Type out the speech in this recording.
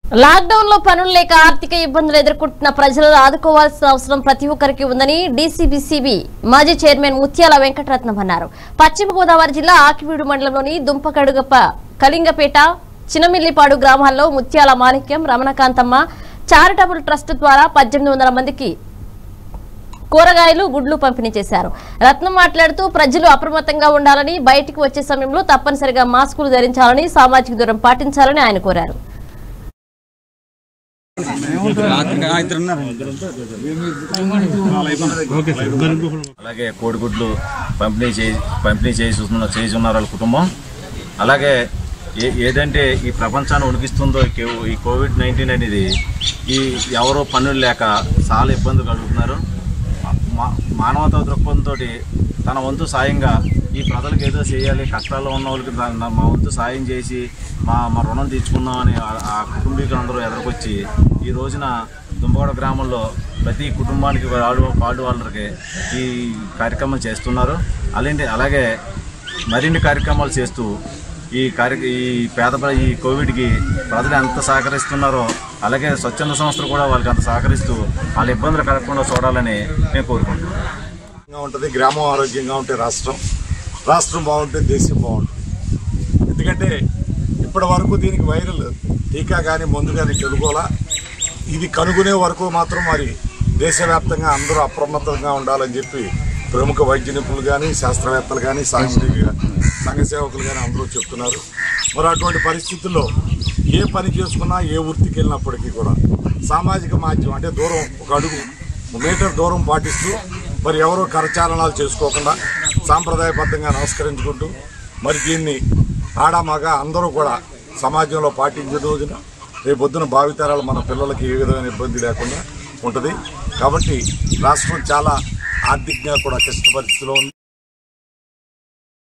lockdown లో పనులు లేక ఆర్థిక ఇబ్బందులు ఎదుర్కొంటున్న ప్రజలను ఆదుకోవాల్సిన అవసరం ప్రతి ఒక్కరికి ఉందని డీసీబీసీబీ మాజీ చైర్మన్ ముత్యాల వెంకటరత్నం అన్నారు పశ్చిమ గోదావరి జిల్లా ఆకివీడు మండలంలోని దుంపకడుగప్ప కళింగపేట చినమిల్లిపాడు గ్రామాల్లో ముత్యాల మాణిక్యం రమణకాంతమ్మ చారిటబుల్ ట్రస్ట్ ద్వారా పద్దెనిమిది వందల మందికి కూరగాయలు గుడ్లు పంపిణీ చేశారు రత్నం మాట్లాడుతూ ప్రజలు అప్రమత్తంగా ఉండాలని బయటికి వచ్చే సమయంలో తప్పనిసరిగా మాస్కులు ధరించాలని సామాజిక దూరం పాటించాలని ఆయన కోరారు అలాగే కోడిగుడ్లు పంపిణీ చే పంపిణీ చేసి చేసి ఉన్నారు వాళ్ళ కుటుంబం అలాగే ఏ ఏదంటే ఈ ప్రపంచాన్ని ఉనికిస్తుందో ఈ కో- ఈ కోవిడ్ నైన్టీన్ అనేది ఈ ఎవరో పనులు లేక చాలా ఇబ్బందులు కలుగుతున్నారు మా- మానవతా దృక్పథంతో తన వంతు సాయంగా ఈ ప్రజలకు ఏదో చేయాలి కష్టాల్లో ఉన్న వాళ్ళకి దా- నా- మా వంతు సాయం చేసి మా మా రుణం తీర్చుకుందామని ఆ- ఆ కుటుంబీకులు అందరూ ఎదురుకొచ్చి ఈ రోజున దుంపగూడ గ్రామంలో ప్రతి కుటుంబానికి వాడు వార్డు వాళ్ళకి ఈ కార్యక్రమం చేస్తున్నారు అలాంటి అలాగే మరిన్ని కార్యక్రమాలు చేస్తూ ఈ కార్య ఈ పేద ప్ర- ఈ కోవిడ్కి ప్రజలు ఎంత సహకరిస్తున్నారో అలాగే స్వచ్ఛంద సంస్థలు కూడా వాళ్ళకి అంత సహకరిస్తూ వాళ్ళ ఇబ్బందులు కలగకుండా చూడాలని నేను కోరుకుంటున్నాను ఆరోగ్యంగా ఉంటుంది గ్రామం ఆరోగ్యంగా ఉంటే రాష్ట్రం రాష్ట్రం బాగుంటే దేశం బాగుంటుంది ఎందుకంటే ఇప్పటి వరకు దీనికి వైరల్ టీకా కానీ మందు కానీ తెలుగోలా ఇది కనుగొనే వరకు మాత్రం మరి దేశవ్యాప్తంగా అందరూ అప్రమత్తంగా ఉండాలని చెప్పి ప్రముఖ వైద్య నిపుణులు కానీ శాస్త్రవేత్తలు కానీ సాంఘిక సంఘ సేవకులు కానీ అందరూ చెప్తున్నారు మరి అటువంటి పరిస్థితుల్లో ఏ పని చేసుకున్నా ఏ వృత్తికి వెళ్ళినప్పటికీ కూడా సామాజిక మాధ్యమం అంటే దూరం ఒక అడుగు మీటర్ దూరం పాటిస్తూ మరి ఎవరో కరచాలనాలు చేసుకోకుండా సాంప్రదాయబద్ధంగా నమస్కరించుకుంటూ మరి దీన్ని ఆడ మగ అందరూ కూడా సమాజంలో పాటించే రోజున రేపొద్దున భావితరాలు మన పిల్లలకి ఏ విధమైన ఇబ్బంది లేకుండా ఉంటుంది కాబట్టి రాష్ట్రం చాలా ఆర్థికంగా కూడా కష్ట పరిస్థితిలో ఉంది